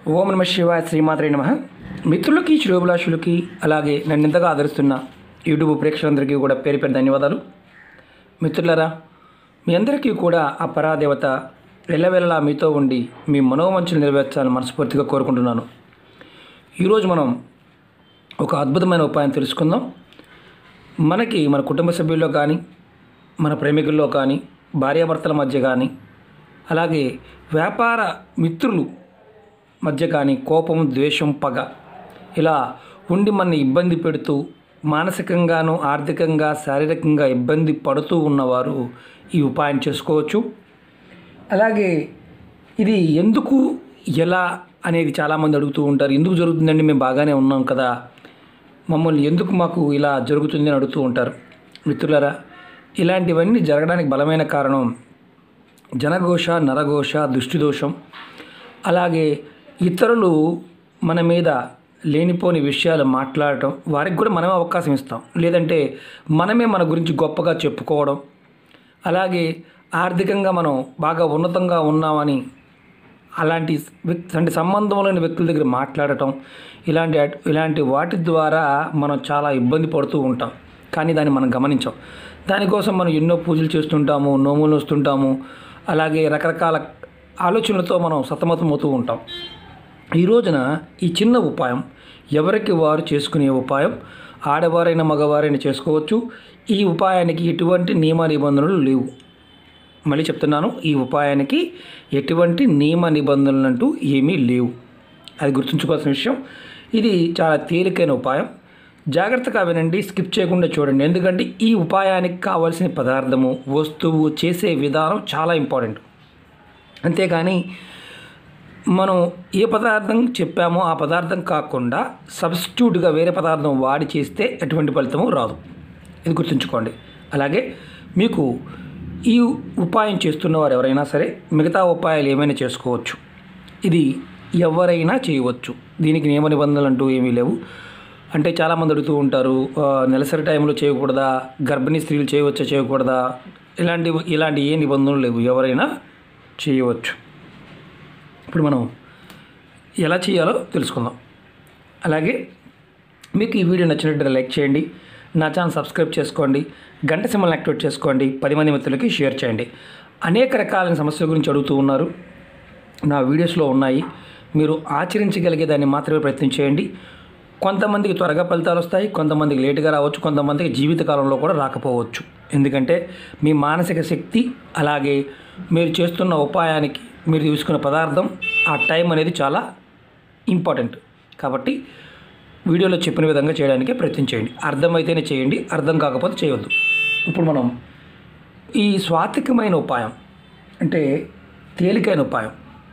ఓం నమ శివాయ శ్రీమాత్రే నమ మిత్రులకి శ్రేయోభిలాషులకి అలాగే నన్ను ఇంతగా ఆదరిస్తున్న యూట్యూబ్ ప్రేక్షకులందరికీ కూడా పేరు పేరు ధన్యవాదాలు మిత్రులరా మీ అందరికీ కూడా ఆ పరాదేవత వెళ్ళవెళ్ళలా మీతో ఉండి మీ మనోవంచలు నెరవేర్చాలని మనస్ఫూర్తిగా కోరుకుంటున్నాను ఈరోజు మనం ఒక అద్భుతమైన ఉపాయం తెలుసుకుందాం మనకి మన కుటుంబ సభ్యుల్లో కానీ మన ప్రేమికుల్లో కానీ భార్యాభర్తల మధ్య కానీ అలాగే వ్యాపార మిత్రులు మధ్య కానీ కోపం ద్వేషం పగ ఇలా ఉండి మన ఇబ్బంది పెడుతూ మానసికంగాను ఆర్థికంగా శారీరకంగా ఇబ్బంది పడుతూ ఉన్నవారు ఈ ఉపాయం చేసుకోవచ్చు అలాగే ఇది ఎందుకు ఎలా అనేది చాలామంది అడుగుతూ ఉంటారు ఎందుకు జరుగుతుందండి మేము బాగానే ఉన్నాం కదా మమ్మల్ని ఎందుకు మాకు ఇలా జరుగుతుంది అని అడుగుతూ ఉంటారు మిత్రులారా ఇలాంటివన్నీ జరగడానికి బలమైన కారణం జనఘోష నరఘోష దృష్టిదోషం అలాగే ఇతరులు మన మీద లేనిపోని విషయాలు మాట్లాడటం వారికి కూడా మనమే అవకాశం ఇస్తాం లేదంటే మనమే మన గురించి గొప్పగా చెప్పుకోవడం అలాగే ఆర్థికంగా మనం బాగా ఉన్నతంగా ఉన్నామని అలాంటి వ్యక్తి అంటే సంబంధం లేని వ్యక్తుల దగ్గర మాట్లాడటం ఇలాంటి ఇలాంటి వాటి ద్వారా మనం చాలా ఇబ్బంది పడుతూ ఉంటాం కానీ దాన్ని మనం గమనించాం దానికోసం మనం ఎన్నో పూజలు చేస్తుంటాము నోములు వస్తుంటాము అలాగే రకరకాల ఆలోచనలతో మనం సతమతమవుతూ ఉంటాం ఈ రోజున ఈ చిన్న ఉపాయం ఎవరికి వారు చేసుకునే ఉపాయం ఆడవారైన మగవారైనా చేసుకోవచ్చు ఈ ఉపాయానికి ఎటువంటి నియమ నిబంధనలు లేవు మళ్ళీ చెప్తున్నాను ఈ ఉపాయానికి ఎటువంటి నియమ నిబంధనలు అంటూ ఏమీ లేవు అది గుర్తుంచుకోవాల్సిన విషయం ఇది చాలా తేలికైన ఉపాయం జాగ్రత్తగా వినండి స్కిప్ చేయకుండా చూడండి ఎందుకంటే ఈ ఉపాయానికి కావాల్సిన పదార్థము వస్తువు చేసే విధానం చాలా ఇంపార్టెంట్ అంతేకాని మనం ఏ పదార్థం చెప్పామో ఆ పదార్థం కాకుండా సబ్స్టిట్యూట్గా వేరే పదార్థం వాడి చేస్తే ఎటువంటి ఫలితము రాదు ఇది గుర్తుంచుకోండి అలాగే మీకు ఈ ఉపాయం చేస్తున్నవారు ఎవరైనా సరే మిగతా ఉపాయాలు ఏమైనా చేసుకోవచ్చు ఇది ఎవరైనా చేయవచ్చు దీనికి నియమ నిబంధనలు అంటూ ఏమీ లేవు అంటే చాలామంది అడుగుతూ ఉంటారు ఆ, నెలసరి టైంలో చేయకూడదా గర్భిణీ స్త్రీలు చేయవచ్చా చేయకూడదా ఇలాంటి ఇలాంటి ఏ నిబంధనలు లేవు ఎవరైనా చేయవచ్చు ఇప్పుడు మనం ఎలా చేయాలో తెలుసుకుందాం అలాగే మీకు ఈ వీడియో నచ్చినట్టు లైక్ చేయండి నా ఛానల్ సబ్స్క్రైబ్ చేసుకోండి గంట సింబల్ని యాక్టివేట్ చేసుకోండి పది మంది మిత్రులకి షేర్ చేయండి అనేక రకాలైన సమస్యల గురించి అడుగుతూ ఉన్నారు నా వీడియోస్లో ఉన్నాయి మీరు ఆచరించగలిగే దాన్ని మాత్రమే ప్రయత్నం చేయండి కొంతమందికి త్వరగా ఫలితాలు వస్తాయి కొంతమందికి లేటుగా రావచ్చు కొంతమందికి జీవితకాలంలో కూడా రాకపోవచ్చు ఎందుకంటే మీ మానసిక శక్తి అలాగే మీరు చేస్తున్న ఉపాయానికి మీరు తీసుకున్న పదార్థం ఆ టైం అనేది చాలా ఇంపార్టెంట్ కాబట్టి వీడియోలో చెప్పిన విధంగా చేయడానికి ప్రయత్నం చేయండి అర్థమైతేనే చేయండి అర్థం కాకపోతే చేయొద్దు ఇప్పుడు మనం ఈ స్వాతికమైన ఉపాయం అంటే తేలికైన ఉపాయం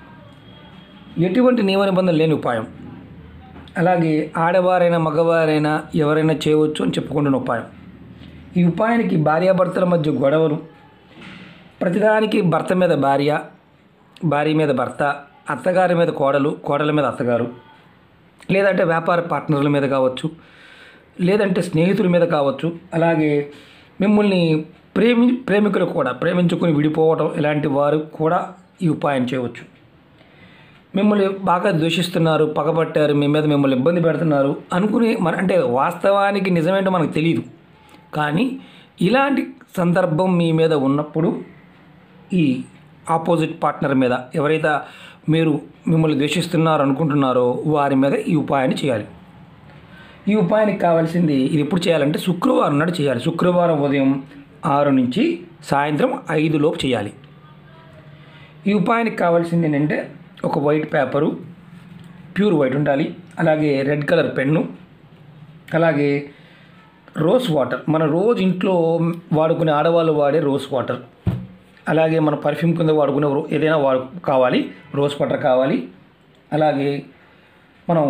ఎటువంటి నియమ నిబంధనలు లేని ఉపాయం అలాగే ఆడవారైనా మగవారైనా ఎవరైనా చేయవచ్చు అని చెప్పుకుంటున్న ఉపాయం ఈ ఉపాయానికి భార్యాభర్తల మధ్య గొడవలు ప్రతిదానికి భర్త మీద భార్య భార్య మీద భర్త అత్తగారి మీద కోడలు కోడల మీద అత్తగారు లేదంటే వ్యాపార పార్ట్నర్ల మీద కావచ్చు లేదంటే స్నేహితుల మీద కావచ్చు అలాగే మిమ్మల్ని ప్రేమి ప్రేమికులు కూడా ప్రేమించుకుని విడిపోవటం ఇలాంటి వారు కూడా ఈ ఉపాయం చేయవచ్చు మిమ్మల్ని బాగా ద్వేషిస్తున్నారు పగబట్టారు మీ మీద మిమ్మల్ని ఇబ్బంది పెడుతున్నారు అనుకుని మన అంటే వాస్తవానికి నిజమేంటో మనకు తెలియదు కానీ ఇలాంటి సందర్భం మీ మీద ఉన్నప్పుడు ఈ ఆపోజిట్ పార్ట్నర్ మీద ఎవరైతే మీరు మిమ్మల్ని ద్వేషిస్తున్నారు అనుకుంటున్నారో వారి మీద ఈ ఉపాయాన్ని చేయాలి ఈ ఉపాయానికి కావాల్సింది ఇది ఎప్పుడు చేయాలంటే శుక్రవారం నాడు చేయాలి శుక్రవారం ఉదయం ఆరు నుంచి సాయంత్రం ఐదు లోపు చేయాలి ఈ ఉపాయానికి కావాల్సింది ఏంటంటే ఒక వైట్ పేపరు ప్యూర్ వైట్ ఉండాలి అలాగే రెడ్ కలర్ పెన్ను అలాగే రోజ్ వాటర్ మన రోజు ఇంట్లో వాడుకునే ఆడవాళ్ళు వాడే రోజ్ వాటర్ అలాగే మన పర్ఫ్యూమ్ కింద వాడుకునే రో- ఏదైనా వాడు కావాలి రోజ్ వాటర్ కావాలి అలాగే మనం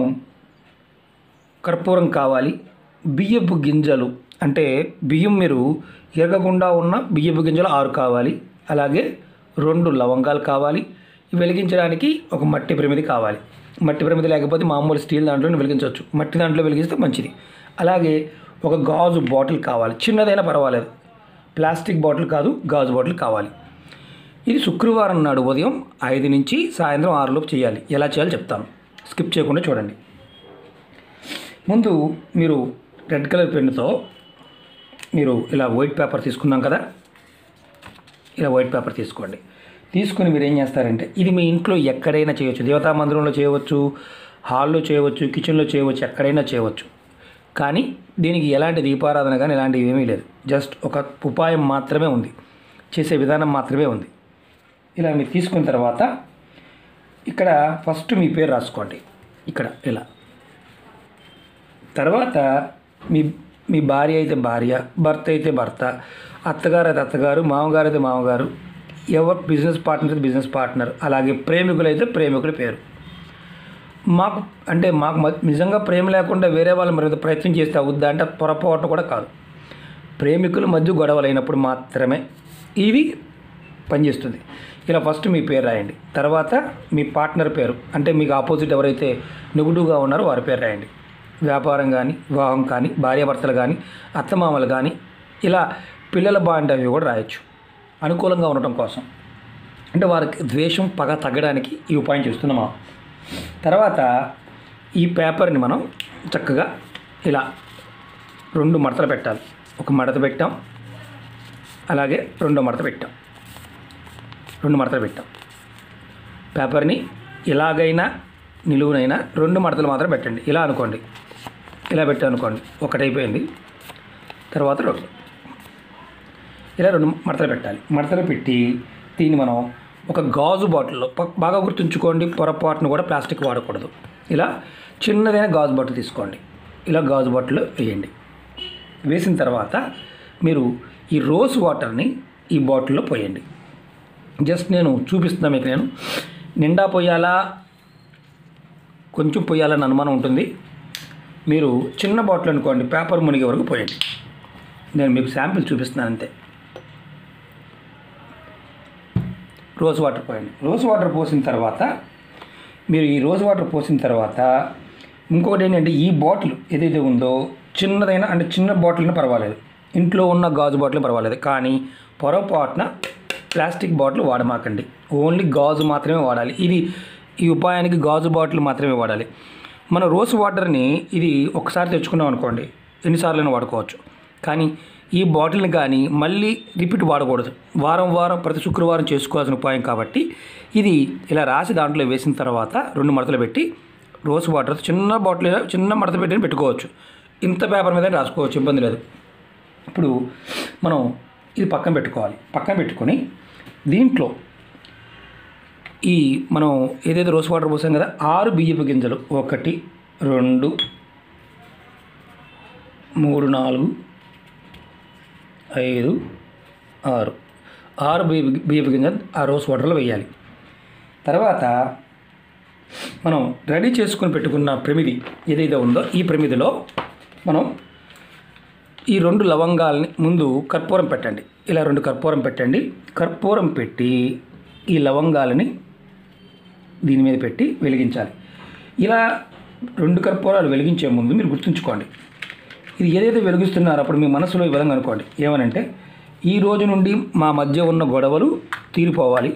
కర్పూరం కావాలి బియ్యపు గింజలు అంటే బియ్యం మీరు ఎరగకుండా ఉన్న బియ్యపు గింజలు ఆరు కావాలి అలాగే రెండు లవంగాలు కావాలి ఇవి వెలిగించడానికి ఒక మట్టి ప్రమిది కావాలి మట్టి ప్రమిది లేకపోతే మామూలు స్టీల్ దాంట్లో వెలిగించవచ్చు మట్టి దాంట్లో వెలిగిస్తే మంచిది అలాగే ఒక గాజు బాటిల్ కావాలి చిన్నదైనా పర్వాలేదు ప్లాస్టిక్ బాటిల్ కాదు గాజు బాటిల్ కావాలి ఇది శుక్రవారం నాడు ఉదయం ఐదు నుంచి సాయంత్రం ఆరులోపు చేయాలి ఎలా చేయాలో చెప్తాను స్కిప్ చేయకుండా చూడండి ముందు మీరు రెడ్ కలర్ పెన్నుతో మీరు ఇలా వైట్ పేపర్ తీసుకున్నాం కదా ఇలా వైట్ పేపర్ తీసుకోండి తీసుకుని మీరు ఏం చేస్తారంటే ఇది మీ ఇంట్లో ఎక్కడైనా చేయవచ్చు దేవతా మందిరంలో చేయవచ్చు హాల్లో చేయవచ్చు కిచెన్లో చేయవచ్చు ఎక్కడైనా చేయవచ్చు కానీ దీనికి ఎలాంటి దీపారాధన కానీ ఇలాంటివి ఏమీ లేదు జస్ట్ ఒక ఉపాయం మాత్రమే ఉంది చేసే విధానం మాత్రమే ఉంది ఇలా మీరు తీసుకున్న తర్వాత ఇక్కడ ఫస్ట్ మీ పేరు రాసుకోండి ఇక్కడ ఇలా తర్వాత మీ మీ భార్య అయితే భార్య భర్త అయితే భర్త అత్తగారు అయితే అత్తగారు మామగారు అయితే మామగారు ఎవరు బిజినెస్ పార్ట్నర్ అయితే బిజినెస్ పార్ట్నర్ అలాగే ప్రేమికులు అయితే ప్రేమికుడి పేరు మాకు అంటే మాకు మ- నిజంగా ప్రేమ లేకుండా వేరే వాళ్ళు మరి ప్రయత్నం చేస్తే అవుద్దా అంటే పొరపాటు కూడా కాదు ప్రేమికుల మధ్య గొడవలు అయినప్పుడు మాత్రమే ఇవి పనిచేస్తుంది ఇలా ఫస్ట్ మీ పేరు రాయండి తర్వాత మీ పార్ట్నర్ పేరు అంటే మీకు ఆపోజిట్ ఎవరైతే నెగిటివ్గా ఉన్నారో వారి పేరు రాయండి వ్యాపారం కానీ వివాహం కానీ భార్యాభర్తలు కానీ అత్తమామలు కానీ ఇలా పిల్లల బాండ్ అవి కూడా రాయొచ్చు అనుకూలంగా ఉండటం కోసం అంటే వారికి ద్వేషం పగ తగ్గడానికి ఈ ఉపాయం చేస్తున్నామా తర్వాత ఈ పేపర్ని మనం చక్కగా ఇలా రెండు మడతలు పెట్టాలి ఒక మడత పెట్టాం అలాగే రెండో మడత పెట్టాం రెండు మడతలు పెట్టాం పేపర్ని ఇలాగైనా నిలువునైనా రెండు మడతలు మాత్రం పెట్టండి ఇలా అనుకోండి ఇలా పెట్టాం అనుకోండి ఒకటైపోయింది తర్వాత రెండు ఇలా రెండు మడతలు పెట్టాలి మడతలు పెట్టి దీన్ని మనం ఒక గాజు బాటిల్లో ప- బాగా గుర్తుంచుకోండి పొరపాటును కూడా ప్లాస్టిక్ వాడకూడదు ఇలా చిన్నదైన గాజు బాటిల్ తీసుకోండి ఇలా గాజు బాటిల్లో వేయండి వేసిన తర్వాత మీరు ఈ రోజ్ వాటర్ని ఈ బాటిల్లో పోయండి జస్ట్ నేను చూపిస్తున్నా మీకు నేను నిండా పోయాలా కొంచెం పోయాలని అనుమానం ఉంటుంది మీరు చిన్న బాటిల్ అనుకోండి పేపర్ మునిగే వరకు పోయండి నేను మీకు శాంపిల్ చూపిస్తున్నాను అంతే రోజ్ వాటర్ పోయండి రోజ్ వాటర్ పోసిన తర్వాత మీరు ఈ రోజ్ వాటర్ పోసిన తర్వాత ఇంకొకటి ఏంటంటే ఈ బాటిల్ ఏదైతే ఉందో చిన్నదైనా అంటే చిన్న బాటిల్ని పర్వాలేదు ఇంట్లో ఉన్న గాజు బాటిల్ పర్వాలేదు కానీ పొరపాటున ప్లాస్టిక్ బాటిల్ వాడమాకండి ఓన్లీ గాజు మాత్రమే వాడాలి ఇది ఈ ఉపాయానికి గాజు బాటిల్ మాత్రమే వాడాలి మన రోజ్ వాటర్ని ఇది ఒకసారి తెచ్చుకున్నాం అనుకోండి ఎన్నిసార్లైనా వాడుకోవచ్చు కానీ ఈ బాటిల్ని కానీ మళ్ళీ రిపీట్ వాడకూడదు వారం వారం ప్రతి శుక్రవారం చేసుకోవాల్సిన ఉపాయం కాబట్టి ఇది ఇలా రాసి దాంట్లో వేసిన తర్వాత రెండు మడతలు పెట్టి రోజ్ వాటర్ చిన్న బాటిల్ చిన్న మడత పెట్టి పెట్టుకోవచ్చు ఇంత పేపర్ మీద రాసుకోవచ్చు ఇబ్బంది లేదు ఇప్పుడు మనం ఇది పక్కన పెట్టుకోవాలి పక్కన పెట్టుకొని దీంట్లో ఈ మనం ఏదైతే రోజ్ వాటర్ పోసాం కదా ఆరు బియ్యపు గింజలు ఒకటి రెండు మూడు నాలుగు ఐదు ఆరు ఆరు బియ్య బియ్యపు గింజలు ఆ రోజ్ వాటర్లో వేయాలి తర్వాత మనం రెడీ చేసుకుని పెట్టుకున్న ప్రమిది ఏదైతే ఉందో ఈ ప్రమిదిలో మనం ఈ రెండు లవంగాల్ని ముందు కర్పూరం పెట్టండి ఇలా రెండు కర్పూరం పెట్టండి కర్పూరం పెట్టి ఈ లవంగాలని దీని మీద పెట్టి వెలిగించాలి ఇలా రెండు కర్పూరాలు వెలిగించే ముందు మీరు గుర్తుంచుకోండి ఇది ఏదైతే వెలిగిస్తున్నారో అప్పుడు మీ మనసులో ఈ విధంగా అనుకోండి ఏమనంటే ఈ రోజు నుండి మా మధ్య ఉన్న గొడవలు తీరిపోవాలి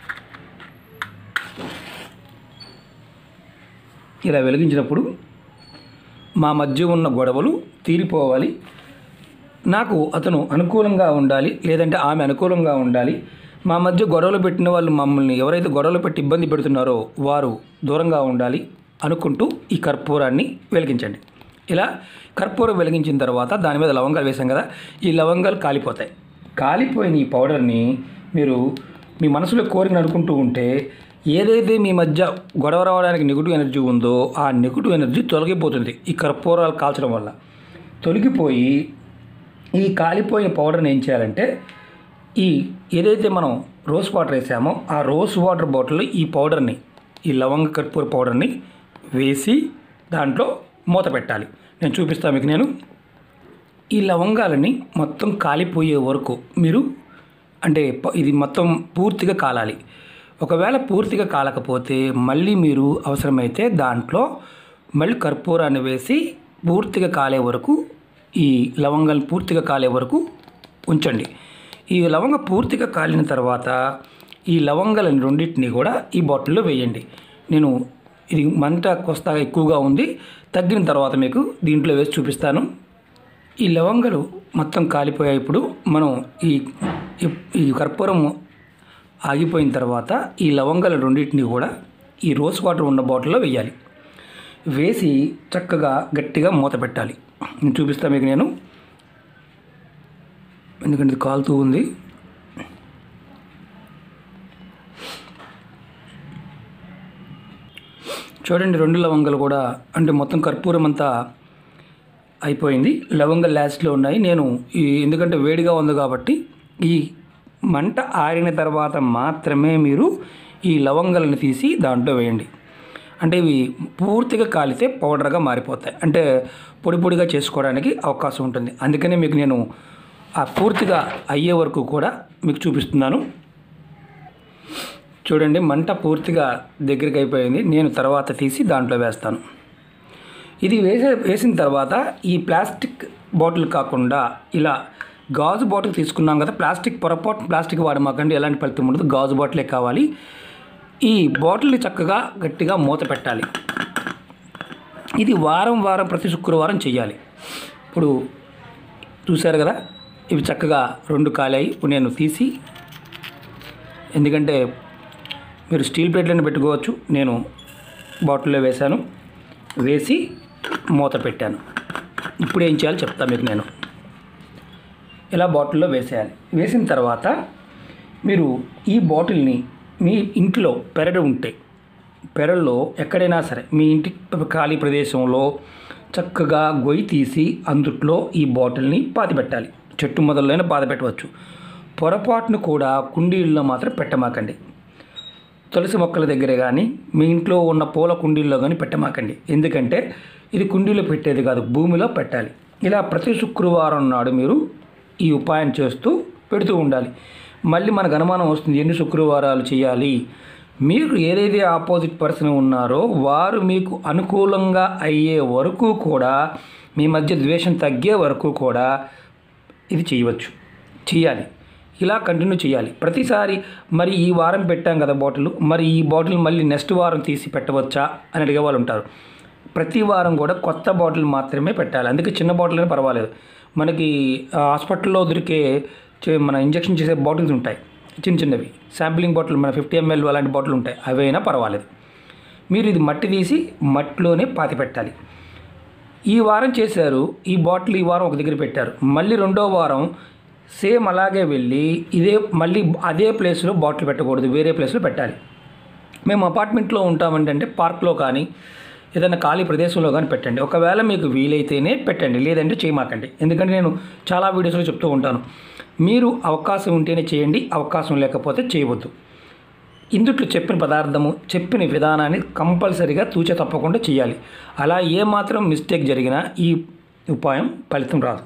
ఇలా వెలిగించినప్పుడు మా మధ్య ఉన్న గొడవలు తీరిపోవాలి నాకు అతను అనుకూలంగా ఉండాలి లేదంటే ఆమె అనుకూలంగా ఉండాలి మా మధ్య గొడవలు పెట్టిన వాళ్ళు మమ్మల్ని ఎవరైతే గొడవలు పెట్టి ఇబ్బంది పెడుతున్నారో వారు దూరంగా ఉండాలి అనుకుంటూ ఈ కర్పూరాన్ని వెలిగించండి ఇలా కర్పూరం వెలిగించిన తర్వాత దాని మీద లవంగాలు వేసాం కదా ఈ లవంగాలు కాలిపోతాయి కాలిపోయిన ఈ పౌడర్ని మీరు మీ మనసులో కోరిక అనుకుంటూ ఉంటే ఏదైతే మీ మధ్య గొడవ రావడానికి నెగిటివ్ ఎనర్జీ ఉందో ఆ నెగిటివ్ ఎనర్జీ తొలగిపోతుంది ఈ కర్పూరాలు కాల్చడం వల్ల తొలగిపోయి ఈ కాలిపోయిన పౌడర్ని ఏం చేయాలంటే ఈ ఏదైతే మనం రోజ్ వాటర్ వేసామో ఆ రోజ్ వాటర్ బాటిల్లో ఈ పౌడర్ని ఈ లవంగ కర్పూర పౌడర్ని వేసి దాంట్లో మూత పెట్టాలి నేను చూపిస్తాను మీకు నేను ఈ లవంగాలని మొత్తం కాలిపోయే వరకు మీరు అంటే ప- ఇది మొత్తం పూర్తిగా కాలాలి ఒకవేళ పూర్తిగా కాలకపోతే మళ్ళీ మీరు అవసరమైతే దాంట్లో మళ్ళీ కర్పూరాన్ని వేసి పూర్తిగా కాలే వరకు ఈ లవంగాలు పూర్తిగా కాలే వరకు ఉంచండి ఈ లవంగ పూర్తిగా కాలిన తర్వాత ఈ లవంగాలను రెండింటిని కూడా ఈ బాటిల్లో వేయండి నేను ఇది మంట కొస్తా ఎక్కువగా ఉంది తగ్గిన తర్వాత మీకు దీంట్లో వేసి చూపిస్తాను ఈ లవంగాలు మొత్తం కాలిపోయాయి ఇప్పుడు మనం ఈ ఈ- ఈ కర్పూరం ఆగిపోయిన తర్వాత ఈ లవంగాల రెండింటిని కూడా ఈ రోజ్ వాటర్ ఉన్న బాటిల్లో వేయాలి వేసి చక్కగా గట్టిగా మూత పెట్టాలి నేను చూపిస్తా మీకు నేను ఎందుకంటే ఇది కాలుతూ ఉంది చూడండి రెండు లవంగాలు కూడా అంటే మొత్తం కర్పూరం అంతా అయిపోయింది లవంగ లాస్ట్లో ఉన్నాయి నేను ఈ ఎందుకంటే వేడిగా ఉంది కాబట్టి ఈ మంట ఆరిన తర్వాత మాత్రమే మీరు ఈ లవంగాలను తీసి దాంట్లో వేయండి అంటే ఇవి పూర్తిగా కాలితే పౌడర్గా మారిపోతాయి అంటే పొడి పొడిగా చేసుకోవడానికి అవకాశం ఉంటుంది అందుకనే మీకు నేను ఆ పూర్తిగా అయ్యే వరకు కూడా మీకు చూపిస్తున్నాను చూడండి మంట పూర్తిగా దగ్గరికి అయిపోయింది నేను తర్వాత తీసి దాంట్లో వేస్తాను ఇది వేసే వేసిన తర్వాత ఈ ప్లాస్టిక్ బాటిల్ కాకుండా ఇలా గాజు బాటిల్ తీసుకున్నాం కదా ప్లాస్టిక్ పొరపాటు ప్లాస్టిక్ వాడమాకండి ఎలాంటి ఫలితం ఉండదు గాజు బాటిలే కావాలి ఈ బాటిల్ని చక్కగా గట్టిగా మూత పెట్టాలి ఇది వారం వారం ప్రతి శుక్రవారం చేయాలి ఇప్పుడు చూశారు కదా ఇవి చక్కగా రెండు కాలాయి ఇప్పుడు నేను తీసి ఎందుకంటే మీరు స్టీల్ ప్లేట్లను పెట్టుకోవచ్చు నేను బాటిల్లో వేశాను వేసి మూత పెట్టాను ఇప్పుడు ఏం చేయాలో చెప్తా మీకు నేను ఇలా బాటిల్లో వేసేయాలి వేసిన తర్వాత మీరు ఈ బాటిల్ని మీ ఇంట్లో పెరడు ఉంటే పెరల్లో ఎక్కడైనా సరే మీ ఇంటి ఖాళీ ప్రదేశంలో చక్కగా గొయ్యి తీసి అందుట్లో ఈ బాటిల్ని పాతిపెట్టాలి చెట్టు మొదలైన పాత పెట్టవచ్చు పొరపాటును కూడా కుండీల్లో మాత్రం పెట్టమాకండి తులసి మొక్కల దగ్గర కానీ మీ ఇంట్లో ఉన్న పూల కుండీల్లో కానీ పెట్టమాకండి ఎందుకంటే ఇది కుండీలో పెట్టేది కాదు భూమిలో పెట్టాలి ఇలా ప్రతి శుక్రవారం నాడు మీరు ఈ ఉపాయం చేస్తూ పెడుతూ ఉండాలి మళ్ళీ మనకు అనుమానం వస్తుంది ఎన్ని శుక్రవారాలు చేయాలి మీరు ఏదైతే ఆపోజిట్ పర్సన్ ఉన్నారో వారు మీకు అనుకూలంగా అయ్యే వరకు కూడా మీ మధ్య ద్వేషం తగ్గే వరకు కూడా ఇది చేయవచ్చు చేయాలి ఇలా కంటిన్యూ చేయాలి ప్రతిసారి మరి ఈ వారం పెట్టాం కదా బాటిల్ మరి ఈ బాటిల్ మళ్ళీ నెక్స్ట్ వారం తీసి పెట్టవచ్చా అని అడిగే వాళ్ళు ఉంటారు ప్రతి వారం కూడా కొత్త బాటిల్ మాత్రమే పెట్టాలి అందుకే చిన్న బాటిల్ అయినా పర్వాలేదు మనకి ఆ, హాస్పిటల్లో దొరికే చే- మన ఇంజెక్షన్ చేసే బాటిల్స్ ఉంటాయి చిన్న చిన్నవి శాంప్లింగ్ బాటిల్ మన ఫిఫ్టీ ఎంఎల్ అలాంటి బాటిల్ ఉంటాయి అవైనా పర్వాలేదు మీరు ఇది మట్టి తీసి మట్టిలోనే పాతి పెట్టాలి ఈ వారం చేశారు ఈ బాటిల్ ఈ వారం ఒక దగ్గర పెట్టారు మళ్ళీ రెండో వారం సేమ్ అలాగే వెళ్ళి ఇదే మళ్ళీ అదే ప్లేస్లో బాటిల్ పెట్టకూడదు వేరే ప్లేస్లో పెట్టాలి మేము అపార్ట్మెంట్లో ఉంటామంటే అంటే పార్క్లో కానీ ఏదైనా ఖాళీ ప్రదేశంలో కానీ పెట్టండి ఒకవేళ మీకు వీలైతేనే పెట్టండి లేదంటే చేయమాకండి ఎందుకంటే నేను చాలా వీడియోస్లో చెప్తూ ఉంటాను మీరు అవకాశం ఉంటేనే చేయండి అవకాశం లేకపోతే చేయవద్దు ఇందుట్లో చెప్పిన పదార్థము చెప్పిన విధానాన్ని కంపల్సరీగా తూచ తప్పకుండా చేయాలి అలా ఏమాత్రం మిస్టేక్ జరిగినా ఈ ఉపాయం ఫలితం రాదు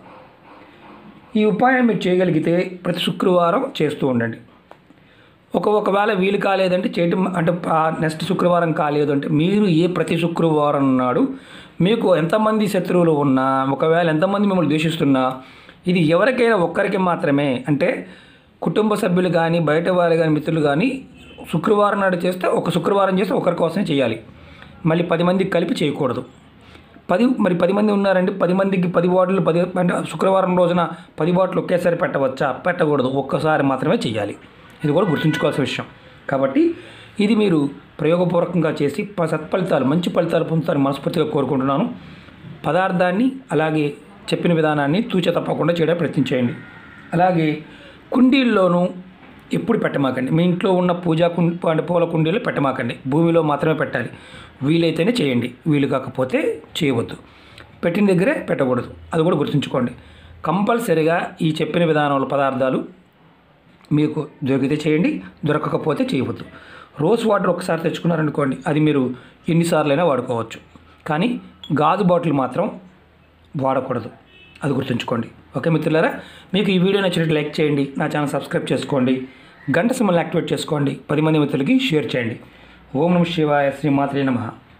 ఈ ఉపాయం మీరు చేయగలిగితే ప్రతి శుక్రవారం చేస్తూ ఉండండి ఒక ఒకవేళ వీలు కాలేదంటే చేయటం అంటే నెక్స్ట్ శుక్రవారం కాలేదు అంటే మీరు ఏ ప్రతి శుక్రవారం నాడు మీకు ఎంతమంది శత్రువులు ఉన్నా ఒకవేళ ఎంతమంది మిమ్మల్ని ద్వేషిస్తున్నా ఇది ఎవరికైనా ఒక్కరికి మాత్రమే అంటే కుటుంబ సభ్యులు కానీ బయట వారు కానీ మిత్రులు కానీ శుక్రవారం నాడు చేస్తే ఒక శుక్రవారం చేస్తే ఒకరి కోసమే చేయాలి మళ్ళీ పది మందికి కలిపి చేయకూడదు పది మరి పది మంది ఉన్నారండి పది మందికి పది బాటిల్ పది అంటే శుక్రవారం రోజున పది బాటిల్ ఒకేసారి పెట్టవచ్చా పెట్టకూడదు ఒక్కసారి మాత్రమే చేయాలి ఇది కూడా గుర్తుంచుకోవాల్సిన విషయం కాబట్టి ఇది మీరు ప్రయోగపూర్వకంగా చేసి ప- సత్ఫలితాలు మంచి ఫలితాలు పొందుతారని మనస్ఫూర్తిగా కోరుకుంటున్నాను పదార్థాన్ని అలాగే చెప్పిన విధానాన్ని తూచ తప్పకుండా చేయడానికి ప్రయత్నించేయండి అలాగే కుండీల్లోనూ ఎప్పుడు పెట్టమాకండి మీ ఇంట్లో ఉన్న పూజా కుండి అంటే పూల కుండీలు పెట్టమాకండి భూమిలో మాత్రమే పెట్టాలి వీలైతేనే చేయండి వీలు కాకపోతే చేయవద్దు పెట్టిన దగ్గరే పెట్టకూడదు అది కూడా గుర్తుంచుకోండి కంపల్సరిగా ఈ చెప్పిన విధానంలో పదార్థాలు మీకు దొరికితే చేయండి దొరకకపోతే చేయవద్దు రోజ్ వాటర్ ఒకసారి తెచ్చుకున్నారనుకోండి అది మీరు ఎన్నిసార్లైనా వాడుకోవచ్చు కానీ గాజు బాటిల్ మాత్రం వాడకూడదు అది గుర్తుంచుకోండి ఓకే మిత్రులారా మీకు ఈ వీడియో నచ్చినట్టు లైక్ చేయండి నా ఛానల్ సబ్స్క్రైబ్ చేసుకోండి గంట సింబల్ యాక్టివేట్ చేసుకోండి పది మంది మిత్రులకి షేర్ చేయండి ఓం నమ శివాయ శ్రీమాత్రే నమః